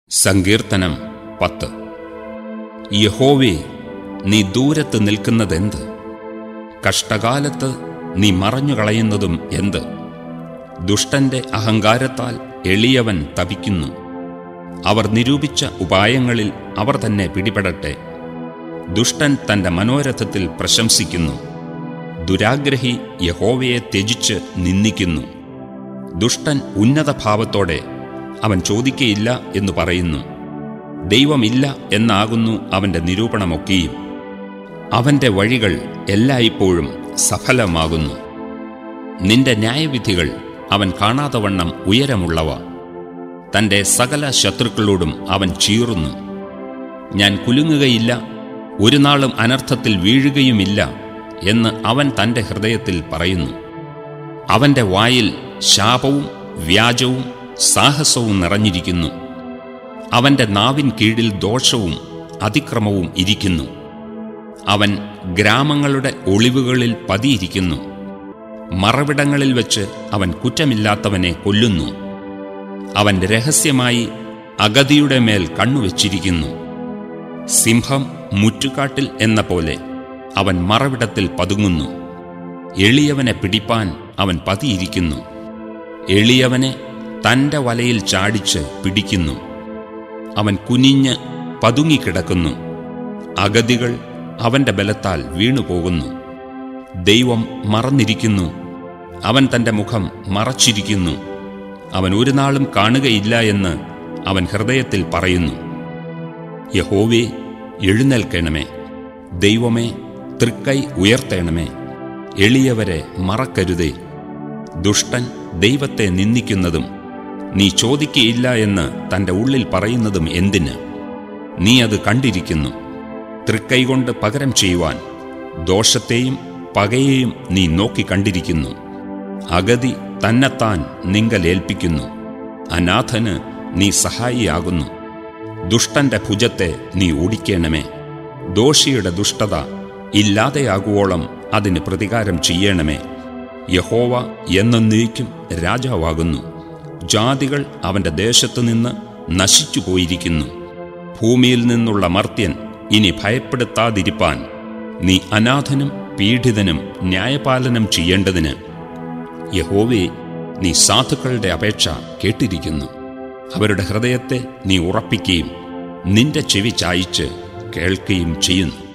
സങ്കീർത്തനം പത്ത് യഹോവേ നീ ദൂരത്ത് നിൽക്കുന്നതെന്ത് കഷ്ടകാലത്ത് നീ മറഞ്ഞുകളയുന്നതും എന്ത് ദുഷ്ടന്റെ അഹങ്കാരത്താൽ എളിയവൻ തപിക്കുന്നു അവർ നിരൂപിച്ച ഉപായങ്ങളിൽ അവർ തന്നെ പിടിപെടട്ടെ ദുഷ്ടൻ തന്റെ മനോരഥത്തിൽ പ്രശംസിക്കുന്നു ദുരാഗ്രഹി യഹോവയെ ത്യജിച്ച് നിന്ദിക്കുന്നു ദുഷ്ടൻ ഉന്നതഭാവത്തോടെ അവൻ ചോദിക്കയില്ല എന്ന് പറയുന്നു ദൈവമില്ല എന്നാകുന്നു അവന്റെ നിരൂപണമൊക്കെയും അവന്റെ വഴികൾ എല്ലായ്പ്പോഴും സഫലമാകുന്നു നിന്റെ ന്യായവിധികൾ അവൻ കാണാതവണ്ണം ഉയരമുള്ളവ തന്റെ സകല ശത്രുക്കളോടും അവൻ ചീറുന്നു ഞാൻ കുലുങ്ങുകയില്ല ഒരു നാളും അനർത്ഥത്തിൽ വീഴുകയുമില്ല എന്ന് അവൻ തന്റെ ഹൃദയത്തിൽ പറയുന്നു അവന്റെ വായിൽ ശാപവും വ്യാജവും സാഹസവും നിറഞ്ഞിരിക്കുന്നു അവന്റെ നാവിൻ കീഴിൽ ദോഷവും അതിക്രമവും ഇരിക്കുന്നു അവൻ ഗ്രാമങ്ങളുടെ ഒളിവുകളിൽ പതിയിരിക്കുന്നു മറവിടങ്ങളിൽ വെച്ച് അവൻ കുറ്റമില്ലാത്തവനെ കൊല്ലുന്നു അവൻ രഹസ്യമായി അഗതിയുടെ മേൽ കണ്ണുവച്ചിരിക്കുന്നു സിംഹം മുറ്റുകാട്ടിൽ എന്ന പോലെ അവൻ മറവിടത്തിൽ പതുങ്ങുന്നു എളിയവനെ പിടിപ്പാൻ അവൻ പതിയിരിക്കുന്നു എളിയവനെ തന്റെ വലയിൽ ചാടിച്ച് പിടിക്കുന്നു അവൻ കുനിഞ്ഞ് പതുങ്ങിക്കിടക്കുന്നു അഗതികൾ അവന്റെ ബലത്താൽ വീണുപോകുന്നു ദൈവം മറന്നിരിക്കുന്നു അവൻ തന്റെ മുഖം മറച്ചിരിക്കുന്നു അവൻ ഒരു നാളും കാണുകയില്ല എന്ന് അവൻ ഹൃദയത്തിൽ പറയുന്നു യഹോവേ എഴുന്നേൽക്കണമേ ദൈവമേ തൃക്കൈ ഉയർത്തേണമേ എളിയവരെ മറക്കരുതേ ദുഷ്ടൻ ദൈവത്തെ നിന്ദിക്കുന്നതും നീ ചോദിക്കയില്ല എന്ന് തന്റെ ഉള്ളിൽ പറയുന്നതും എന്തിന് നീ അത് കണ്ടിരിക്കുന്നു തൃക്കൈകൊണ്ട് പകരം ചെയ്യുവാൻ ദോഷത്തെയും പകയെയും നീ നോക്കി കണ്ടിരിക്കുന്നു അഗതി തന്നെത്താൻ നിങ്കലേൽപ്പിക്കുന്നു അനാഥന് നീ സഹായിയാകുന്നു ദുഷ്ടന്റെ ഭുജത്തെ നീ ഓടിക്കണമേ ദോഷിയുടെ ദുഷ്ടത ഇല്ലാതെയാകുവോളം അതിന് പ്രതികാരം ചെയ്യണമേ യഹോവ എന്നേക്കും രാജാവാകുന്നു ജാതികൾ അവന്റെ ദേശത്തു നിന്ന് നശിച്ചു പോയിരിക്കുന്നു ഭൂമിയിൽ നിന്നുള്ള മർത്യൻ ഇനി ഭയപ്പെടുത്താതിരിപ്പാൻ നീ അനാഥനും പീഡിതനും ന്യായപാലനം ചെയ്യേണ്ടതിന് യഹോവേ നീ സാധുക്കളുടെ അപേക്ഷ കേട്ടിരിക്കുന്നു അവരുടെ ഹൃദയത്തെ നീ ഉറപ്പിക്കുകയും നിന്റെ ചെവി ചായിച്ച് കേൾക്കുകയും ചെയ്യുന്നു